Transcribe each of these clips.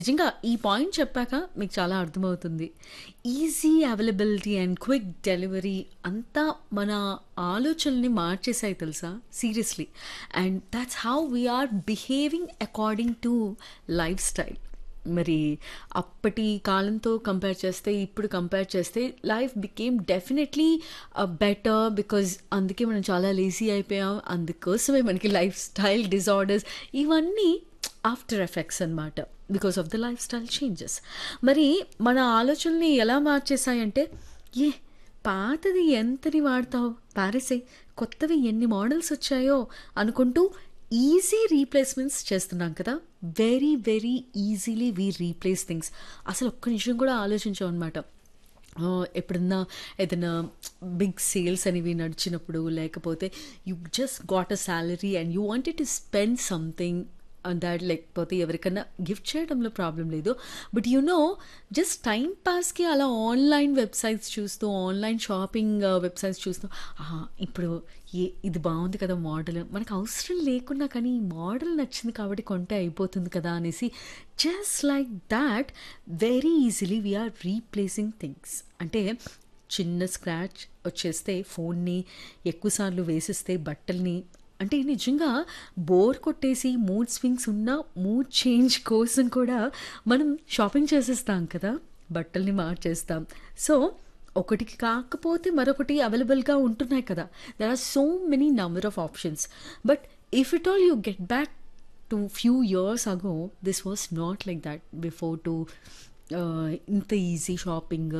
నిజంగా ఈ పాయింట్ చెప్పాక మీకు చాలా అర్థమవుతుంది. Easy availability and quick delivery అంతా మన ఆలోచనల్ని మార్చేసాయి తెలుసా? Seriously. And thoughts how we are behaving according to lifestyle. మరి అప్పటి కాలంతో కంపేర్ చేస్తే, ఇప్పుడు కంపేర్ చేస్తే life became definitely ah, better because అందుకే మనం చాలా లేజీ అయిపోయాం. అందుకోసమే మనకి లైఫ్ స్టైల్ డిజార్డర్స్ ఇవన్నీ ఆఫ్టర్ ఎఫెక్ట్స్ అనమాట. Because of the lifestyle changes. మరి మన ఆలోచనల్ని ఎలా మార్చేసాయంటే, ఏ పాతది ఎంతని వాడతావు పారేసేయ్. కొత్తవి ఎన్ని మోడల్స్ వచ్చాయో అనుకుంటూ ఈజీ రీప్లేస్‌మెంట్స్ చేస్తున్నాం కదా! Very very easily we replace things. అసలు ఒక్క నిమిషం కూడా ఆలోచించమనమాట. ఆహ్, ఎప్పుడన్నా ఏదైనా బిగ్ సేల్స్ అనేవి నడిచినప్పుడు లేకపోతే you just got a salary and you wanted to spend something on that లేకపోతే ఎవరికన్నా గిఫ్ట్ చేయడంలో ప్రాబ్లమ్ లేదు. But you know just time పాస్‌కి అలా ఆన్‌లైన్ వెబ్‌సైట్స్ చూస్తూ, ఆన్‌లైన్ షాపింగ్ వెబ్‌సైట్స్ చూస్తూ ఆహా! ఇప్పుడు ఏ ఇది బావుంది కదా మోడల్. మనకు అవసరం లేకున్నా కానీ ఈ మోడల్ నచ్చింది కాబట్టి కొంటే అయిపోతుంది కదా అనేసి just like that very easily we are replacing things. అంటే చిన్న స్క్రాచ్ వచ్చేస్తే ఫోన్ని ఎక్కువ సార్లు వేసిస్తే బట్టల్ని అంటే నిజంగా బోర్ కొట్టేసి మూడ్ స్వింగ్స్ ఉన్న మూడ్ చేంజ్ కోసం కూడా మనం షాపింగ్ చేసేస్తాం కదా! బట్టల్ని మార్చేస్తాం. సో, ఒకటికి కాకపోతే మరొకటి అవైలబుల్‌గా ఉంటున్నాయి కదా! There are so many number of options. But if at all you get back to few years ago this was not like that before to ah, ఇంత ఈజీ షాపింగ్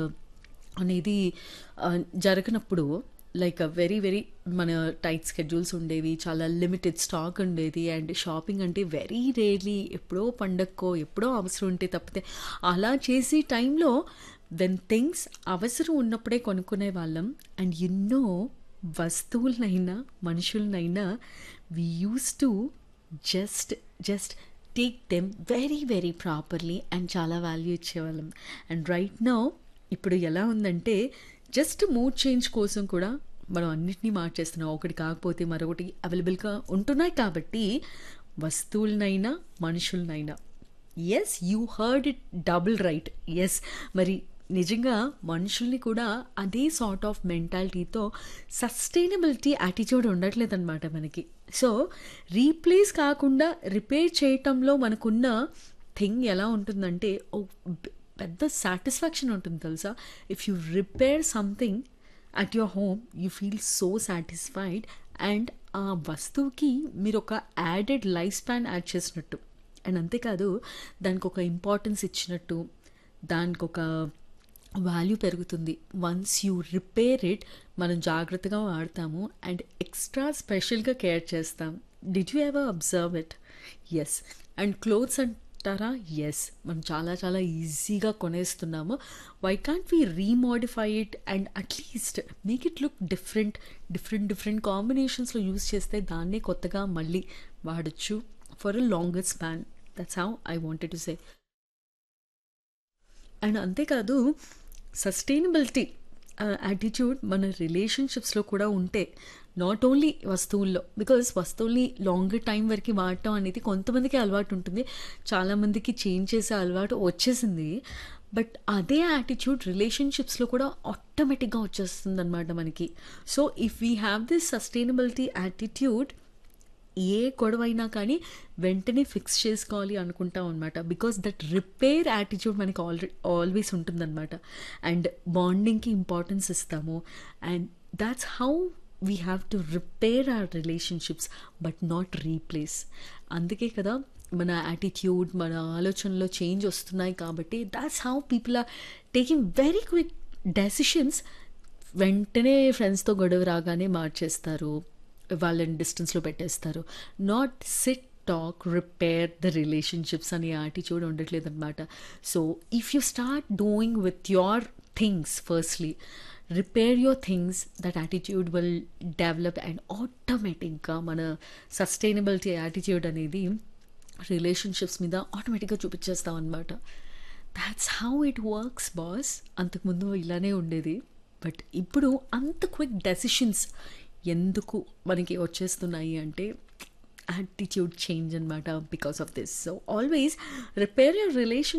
అనేది ఆహ్, జరగనప్పుడు లైక్ వెరీ వెరీ మన tight schedules ఉండేవి. చాలా limited stock ఉండేది. And shopping అంటే very rarely ఎప్పుడో పండక్కో, ఎప్పుడో అవసరం ఉంటే తప్పితే అలా చేసే టైంలో వెన్ థింగ్స్ అవసరం ఉన్నప్పుడే కొనుక్కునేవాళ్ళం. అండ్ ఎన్నో వస్తువులనైనా, మనుషులనైనా we used to just just take them very very properly and చాలా వాల్యూ ఇచ్చేవాళ్ళం. అండ్ రైట్ నౌ ఇప్పుడు ఎలా ఉందంటే జస్ట్ మూడ్ చేంజ్ కోసం కూడా మనం అన్నిటిని మార్చేస్తున్నాం. ఒకటి కాకపోతే మరొకటి అవైలబుల్‌గా ఉంటున్నాయి కాబట్టి వస్తువులనైనా, మనుషులనైనా. Yes you heard it double right. Yes మరి నిజంగా మనుషుల్ని కూడా అదే సార్ట్ ఆఫ్ మెంటాలిటీతో సస్టైనబిలిటీ యాటిట్యూడ్ ఉండట్లేదనమాట మనకి. సో, రీప్లేస్ కాకుండా రిపేర్ చేయటంలో మనకున్న థింగ్ ఎలా ఉంటుందంటే ఓ బ్ పెద్ద సాటిస్ఫాక్షన్ ఉంటుంది తెలుసా? If you repair something at your home you feel so satisfied and ఆ వస్తువుకి మీరొక యాడెడ్ లైఫ్ స్పాన్ యాడ్ చేసినట్టు. అండ్ అంతేకాదు దానికొక ఇంపార్టెన్స్ ఇచ్చినట్టు, దానికొక వాల్యూ పెరుగుతుంది. వన్స్ యూ రిపేర్ ఇట్ మనం జాగ్రత్తగా వాడతాము. అండ్ ఎక్స్ట్రా స్పెషల్‌గా కేర్ చేస్తాం. Did you ever observe it? Yes. And clothes అంటారా? యెస్. మనం చాలా చాలా ఈజీగా కొనేస్తున్నాము. Why can't we remodify it and at least make it look different. Different different కాంబినేషన్స్‌లో యూజ్ చేస్తే దాన్నే కొత్తగా మళ్ళీ వాడొచ్చు for a longer span. Thoughts how I wanted to say. And అంతేకాదు సస్టైనబిలిటీ ఆహ్, యాటిట్యూడ్ మన రిలేషన్‌షిప్స్‌లో కూడా ఉంటే నాట్ ఓన్లీ వస్తువుల్లో బికాజ్ వస్తువుల్ని లాంగర్ టైమ్ వరకి వాడటం అనేది కొంతమందికి అలవాటు ఉంటుంది. చాలామందికి చేంజ్ చేసే అలవాటు వచ్చేసింది. బట్ అదే యాటిట్యూడ్ రిలేషన్‌షిప్స్‌లో కూడా ఆటోమేటిక్‌గా వచ్చేస్తుందనమాట మనకి. So, if we have this sustainability attitude ఏ గొడవైనా కానీ వెంటనే ఫిక్స్ చేసుకోవాలి అనుకుంటాం అనమాట. బికాజ్ దట్ రిపేర్ యాటిట్యూడ్ మనకి ఆల్రె ఆల్వేస్ ఉంటుందనమాట. అండ్ బాండింగ్‌కి ఇంపార్టెన్స్ ఇస్తాము. And thoughts how we have to repair our relationships but not replace. అందుకే కదా మన యాటిట్యూడ్, మన ఆలోచనలో చేంజ్ వస్తున్నాయి కాబట్టి thoughts how people are taking very quick decisions. వెంటనే ఫ్రెండ్స్‌తో గొడవ రాగానే మార్చేస్తారు. వాళ్ళని డిస్టెన్స్‌లో పెట్టేస్తారు. Not sit, talk, repair the relationships అనే యాటిట్యూడ్ ఉండట్లేదనమాట. So, if you start doing with your things firstly repair your things that attitude will develop and ఆటోమేటిక్‌గా మన సస్టైనబిలిటీ యాటిట్యూడ్ అనేది రిలేషన్‌షిప్స్ మీద ఆటోమేటిక్‌గా చూపించేస్తాం అనమాట. Thoughts how it works boss. అంతకుముందు ఇలానే ఉండేది. బట్ ఇప్పుడు అంత క్విక్ డెసిషన్స్ ఎందుకు మనకి వచ్చేస్తున్నాయి అంటే యాటిట్యూడ్ చేంజ్ అనమాట because of this so always repair your relation